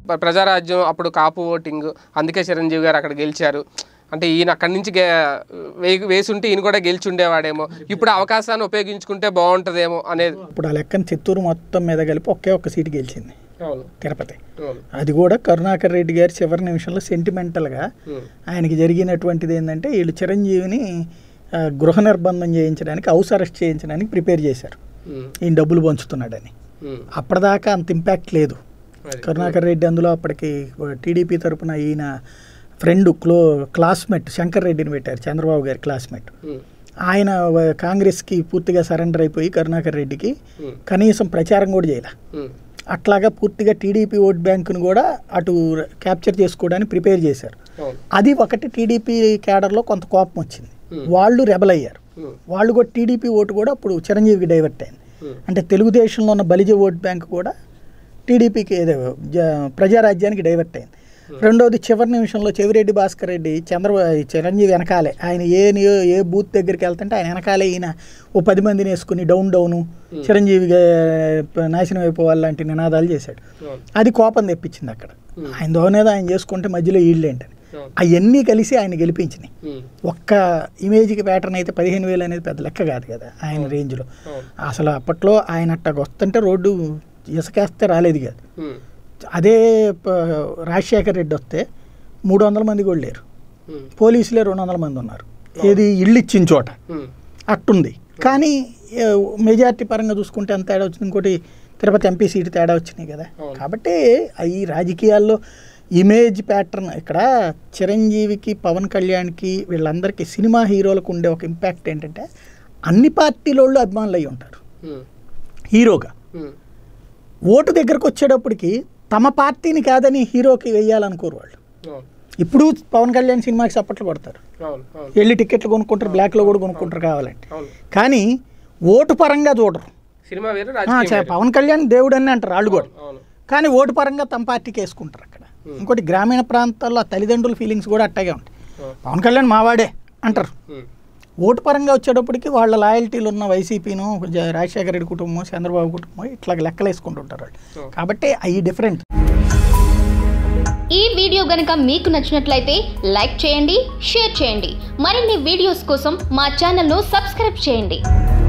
ప్ర- ప్రజారాజ్యం అప్పుడు కాపు ఓటింగ్ అందుకే చిరంజీవి గారు అక్కడ గెలిచారు అంటే ఈయన అక్కడి నుంచి గే వే వేసుంటే ఈయన కూడా గెలిచి ఉండేవాడేమో ఇప్పుడు అవకాశాన్ని ఉపయోగించుకుంటే బాగుంటుందేమో అనేది ఇప్పుడు ఆ లెక్కన చిత్తూరు మొత్తం మీద కలిపి ఒకే ఒక్క సీటు గెలిచింది అవును తిరుపతి అవును అది కూడా కరుణాకర్ రెడ్డి గారి చివరి నిమిషంలో సెంటిమెంటల్గా ఉమ్, ఆయనకి జరిగినటువంటిది ఏంటంటే వీళ్ళు చిరంజీవిని ఆ, గృహ నిర్బంధం చేయించడానికి హౌస్ అరెస్ట్ చేయించడానికి ప్రిపేర్ చేశారు ఉమ్, ఈయన డబ్బులు పంచుతున్నాడని ఉమ్, అప్పటిదాకా అంత ఇంపాక్ట్ లేదు అది. కరుణాకర్ రెడ్డి అందులో అప్పటికి టీడీపీ తరపున ఈయన ఫ్రెండ్ క్లో క్లాస్మేట్ శంకర్ రెడ్డిని పెట్టారు చంద్రబాబు గారి క్లాస్మేట్ ఉమ్, ఆయన వ- కాంగ్రెస్కి పూర్తిగా సరెండర్ అయిపోయి కరుణాకర్ రెడ్డికి ఉమ్, కనీసం ప్రచారం కూడా చేయలే ఉమ్, అట్లాగా పూర్తిగా టీడీపీ ఓట్ బ్యాంకును కూడా అటు క్యాప్చర్ చేసుకోవడానికి ప్రిపేర్ చేశారు అవును అది ఒకటి టీడీపీ క్యాడర్లో కొంత కోపం వచ్చింది Hmm. వాళ్ళు రెబల్ అయ్యారు ఉమ్, వాళ్ళు కూడా టీడీపీ ఓటు కూడా అప్పుడు చిరంజీవికి డైవర్ట్ అయింది ఉమ్, అంటే తెలుగుదేశంలో ఉన్న బలిజ ఓట్ బ్యాంక్ కూడా టీడీపీకి ఏదో జ- ప్రజారాజ్యానికి డైవర్ట్ అయింది రెండోది చివరి నిమిషంలో చెవిరెడ్డి భాస్కర్ రెడ్డి చంద్రబాబు చిరంజీవి వెనకాలే ఆయన ఏ నియో ఏ బూత్ దగ్గరికి వెళ్తుంటే ఆయన వెనకాలే ఈయన ఓ పది మందిని వేసుకుని డౌన్ డౌను చిరంజీవిగా నాశనం అయిపోవాలి లాంటి నినాదాలు చేశాడు అవును అది కోపం తెప్పించింది అక్కడ ఆయన దోనేదో ఆయన చేసుకుంటే మధ్యలో ఈళ్ళేంటని అవును అవన్నీ కలిసి ఆయన గెలిపించినాయి ఉమ్, ఒక్క ఇమేజ్కి ప్యాటర్న్ అయితే పదిహేను వేలు అనేది పెద్ద లెక్క కాదు కదా ఆయన రేంజ్లో అవును అసలు అప్పట్లో ఆయన అట్టగా వస్తుంటే రోడ్డు ఇసుకేస్తే రాలేదు కాదు ఉమ్, అదే ప- రాజశేఖర్ రెడ్డి వస్తే మూడు వందల మంది కూడా లేరు ఉమ్, పోలీసులే రెండు వందల మంది ఉన్నారు ఏది ఇల్లు ఇచ్చిన చోట ఉమ్, అట్టుంది కానీ ఏ, మెజారిటీ పరంగా చూసుకుంటే ఎంత తేడా వచ్చింది ఇంకోటి తిరుపతి ఎంపీ సీటు తేడా వచ్చినాయి కదా అవును. కాబట్టి ఈ రాజకీయాల్లో ఇమేజ్ ప్యాటర్న్ ఇక్కడ చిరంజీవికి పవన్ కళ్యాణ్కి వీళ్ళందరికీ సినిమా హీరోలకు ఉండే ఒక ఇంపాక్ట్ ఏంటంటే అన్ని పార్టీలోళ్ళు అభిమానులు అయి ఉంటారు ఉమ్, హీరోగా ఉమ్, ఓటు దగ్గరకు వచ్చేటప్పటికి తమ పార్టీని కాదని హీరోకి వెయ్యాలనుకోరు వాళ్ళు అవును ఇప్పుడు పవన్ కళ్యాణ్ సినిమాకి చప్పట్లు కొడతారు అవును అవును వెళ్ళి టికెట్లు కొనుక్కుంటారు బ్లాక్లో కూడా కొనుక్కుంటారు కావాలంటే అవును కానీ ఓటు పరంగా చూడరు సినిమా వేరు ఆ, రాజకీయం చే- వేరు. పవన్ కళ్యాణ్ దేవుడు అని అంటారు వాళ్ళు కూడా అవును కానీ ఓటు పరంగా తమ పార్టీకి వేసుకుంటారు అక్కడ ఇంకోటి గ్రామీణ ప్రాంతాల్లో ఆ తల్లిదండ్రుల ఫీలింగ్స్ కూడా అట్టాగే ఉంటాయి అవును పవన్ కళ్యాణ్ మావాడే అంటారు ఉమ్, ఓటు పరంగా వచ్చేటప్పటికి వాళ్ళ లాయల్టీలు ఉన్న వైసీపీను జ- రాజశేఖర రెడ్డి కుటుంబం చంద్రబాబు కుటుంబం ఇట్లా లెక్కలు వేసుకుంటుంటారు వాళ్ళు అవును. కాబట్టి అవి డిఫరెంట్ ఈ వీడియో గనుక మీకు నచ్చినట్లయితే లైక్ చేయండి షేర్ చేయండి మరిన్ని వీడియోస్ కోసం మా ఛానల్ను సబ్స్క్రైబ్ చేయండి